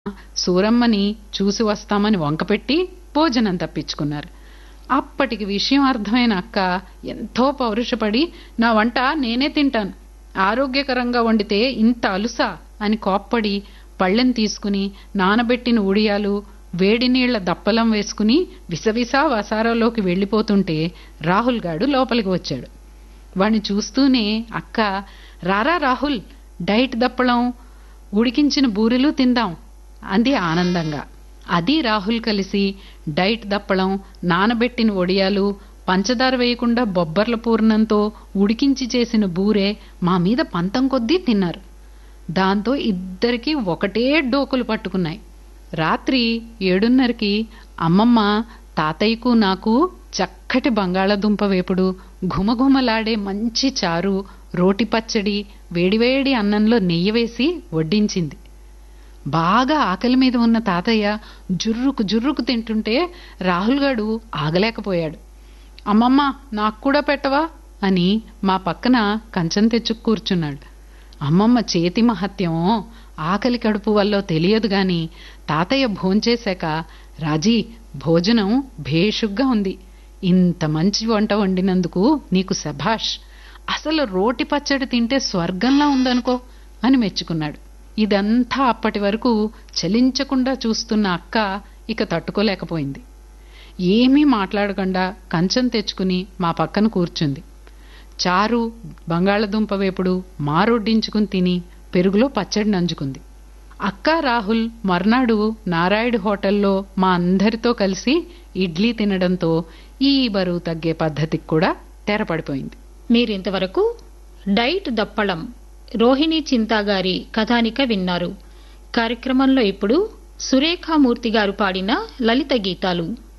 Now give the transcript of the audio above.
సూరమ్మని చూసి వస్తామని వంకపెట్టి భోజనం తప్పించుకున్నారు అప్పటికి విషయం అర్థమైన అక్క ఎంతో పౌరుషపడి నా వంట నేనే తింటాను ఆరోగ్యకరంగా వండితే ఇంత అలుసా అని కోప్పడి పళ్ళెం తీసుకుని నానబెట్టిన ఉడియాలు వేడి నీళ్ల దప్పలం వేసుకుని విసవిసా వసారాలోకి వెళ్ళిపోతుంటే రాహుల్ గాడు లోపలికి వచ్చాడు వాణ్ణి చూస్తూనే అక్క రారా రాహుల్ డైట్ దప్పలం ఉడికించిన బూరెలు తిందాం అంది ఆనందంగా అది రాహుల్ కలిసి డైట్ దప్పడం నానబెట్టిన ఒడియాలు పంచదార వేయకుండా బొబ్బర్ల పూర్ణంతో ఉడికించి చేసిన బూరె మా మీద పంతం కొద్దీ తిన్నారు దాంతో ఇద్దరికీ ఒకటే డోకులు పట్టుకున్నాయి రాత్రి ఏడున్నరకి అమ్మమ్మ తాతయ్యకు నాకు చక్కటి బంగాళదుంప వేపుడు ఘుమఘుమలాడే మంచి చారు రోటి పచ్చడి వేడివేడి అన్నంలో నెయ్యి వేసి వడ్డించింది బాగా ఆకలి మీద ఉన్న తాతయ్య జుర్రుకు జుర్రుకు తింటుంటే రాహుల్ గాడు ఆగలేకపోయాడు అమ్మమ్మ నాకు కూడా పెట్టవా అని మా పక్కన కంచం తెచ్చు కూర్చున్నాడు అమ్మమ్మ చేతి మహత్యం ఆకలి కడుపు వల్ల తెలియదు గాని తాతయ్య భోంచేశాక రాజీ భోజనం భేషుగ్గా ఉంది ఇంత మంచి వంట వండినందుకు నీకు శభాష్ అసలు రోటి పచ్చడి తింటే స్వర్గంలా ఉందనుకో అని మెచ్చుకున్నాడు ఇదంతా అప్పటి వరకు చలించకుండా చూస్తున్న అక్క ఇక తట్టుకోలేకపోయింది ఏమీ మాట్లాడకుండా కంచం తెచ్చుకుని మా పక్కన కూర్చుంది చారు బంగాళదుంప వేపుడు మారొడ్డించుకుని తిని పెరుగులో పచ్చడి నంజుకుంది అక్క రాహుల్ మర్నాడు నారాయుడు హోటల్లో మా అందరితో కలిసి ఇడ్లీ తినడంతో ఈ బరువు తగ్గే పద్ధతికి కూడా తెరపడిపోయింది మీరింతవరకు డైట్ దప్పడం రోహిణి చింతా గారి కథానిక విన్నారు కార్యక్రమంలో ఇప్పుడు సురేఖామూర్తి గారు పాడిన లలిత గీతాలు